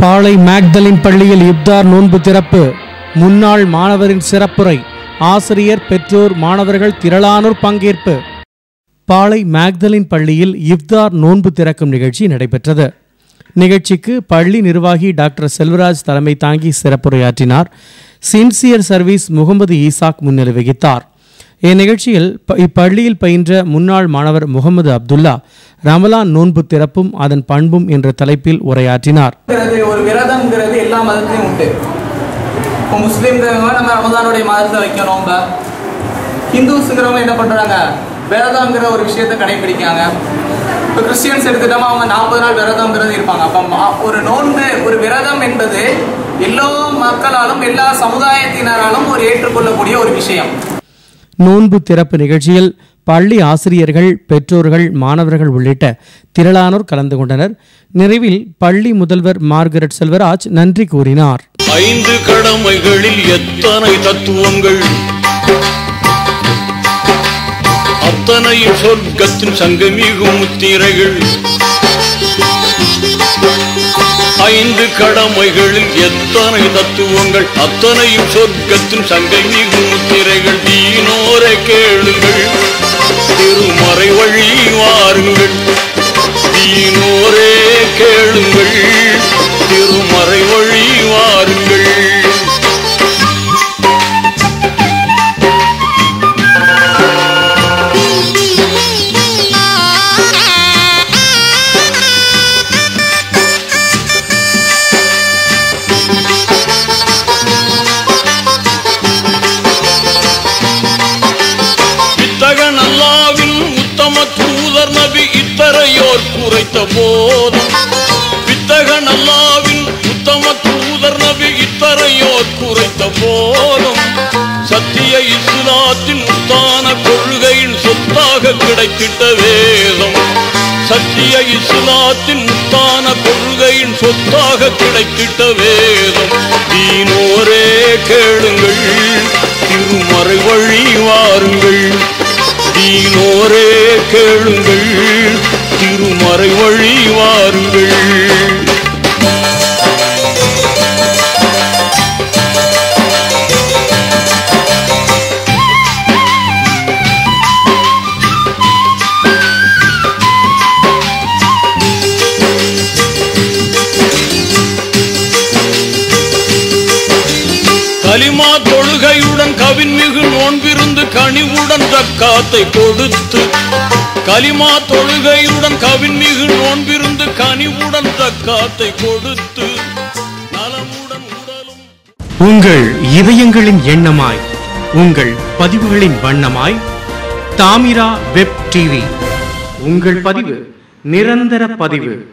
பாளை மேக்தலின் பள்ளியில் இப்தார் நோன்பு திறப்பு முன்னாள் மாணவரின் சிறப்புரை ஆசிரியர் பெற்றோர் மாணவர்கள் திரளானோர் பங்கேற்பு பாளை மேக்தலின் பள்ளியில் இப்தார் நோன்பு திறக்கும் நிகழ்ச்சி நடைபெற்றது நிகழ்ச்சிக்கு பள்ளி நிர்வாகி டாக்டர் செல்வராஜ் தலைமை தாங்கி சிறப்புரையாற்றினார் சின்சியர் சர்வீஸ் முகமது ஈசாக் முன்னிலை வகித்தார் இந்நிகழ்ச்சியில் ப- இப்பள்ளியில் பயின்ற முன்னாள் மாணவர் முகமது அப்துல்லா ரமலான் நோன்பு திறப்பும் அதன் பண்பும் என்ற தலைப்பில் உரையாற்றினார் ங்கிறது, ஒரு விரதம்ங்கிறது எல்லா மதத்துலையும் உண்டு இப்போ முஸ்லீம்ங்கிறவங்க நம்ம ரமதானுடைய மாதத்தை வைக்கணும் நோம்ப ஹிந்துஸுங்கிறவங்க என்ன பண்ணுறாங்க விரதம்ங்கிற ஒரு விஷயத்தை கடைபிடிக்காங்க இப்போ கிறிஸ்டியன்ஸ் எடுத்துட்டோமா அவங்க நாற்பது நாள் விரதம்ங்கிறது இருப்பாங்க அப்போ மா- ஒரு நோன்பு ஒரு விரதம் என்பது எல்லா மக்களாலும் எல்லா சமுதாயத்தினராலும் ஒரு ஏற்றுக்கொள்ளக்கூடிய ஒரு விஷயம் நோன்பு திறப்பு நிகழ்ச்சியில் பள்ளி ஆசிரியர்கள் பெற்றோர்கள் மாணவர்கள் உள்ளிட்ட திரளானோர் கலந்து கொண்டனர் நிறைவில் பள்ளி முதல்வர் மார்கரெட் செல்வராஜ் நன்றி கூறினார் ஐந்து கடமைகளில் எத்தனை தத்துவங்கள் அத்தனையும் சொர்க்கத்தின் சங்கமிகும் முத்திரைகள் ஐந்து கடமைகளில் எத்தனை தத்துவங்கள் அத்தனையும் சொர்க்கத்தின் சங்கமிகும் முத்திரைகள் தீனோரை கேளுங்கள் திருமறை வழி வாருங்கள் தீனோரே கேளுங்கள் திருமறை வழி வாருங்கள் வித்தகன் அல்லாவின் உத்தம தூதர் நபி இத்தரையோர் குறைத்த போதும் வித்தகன் அல்லாவின் உத்தம தூதர் நபி இத்தரையோர் குறைத்த போதும் சத்திய இஸ்லாத்தின் உத்தான கொள்கையின் சொத்தாக கிடைத்திட்ட வேதம் சத்திய இஸ்லாத்தின் உத்தான கொள்கையின் சொத்தாக கிடைத்திட்ட வேதம் தீனோரே கேளுங்கள் திருமறை வழி வாருங்கள் தீனோரே கேளுங்கள் திருமறை வழி வாருங்கள் கலிமா தொழுகையுடன் கவின்மிகு நோன்பிருந்து கனிவுடன் தக்காத்தை கொடுத்து கலிமா தொழுகையுடன் கவின்மிகு நோன்பிருந்து கனிவுடன் தக்காத்தை கொடுத்து நலமுடன் உடலும் உங்கள் இதயங்களின் எண்ணமாய் உங்கள் பதிவுகளின் வண்ணமாய் தாமிரா வெப் டிவி உங்கள் பதிவு நிரந்தர பதிவு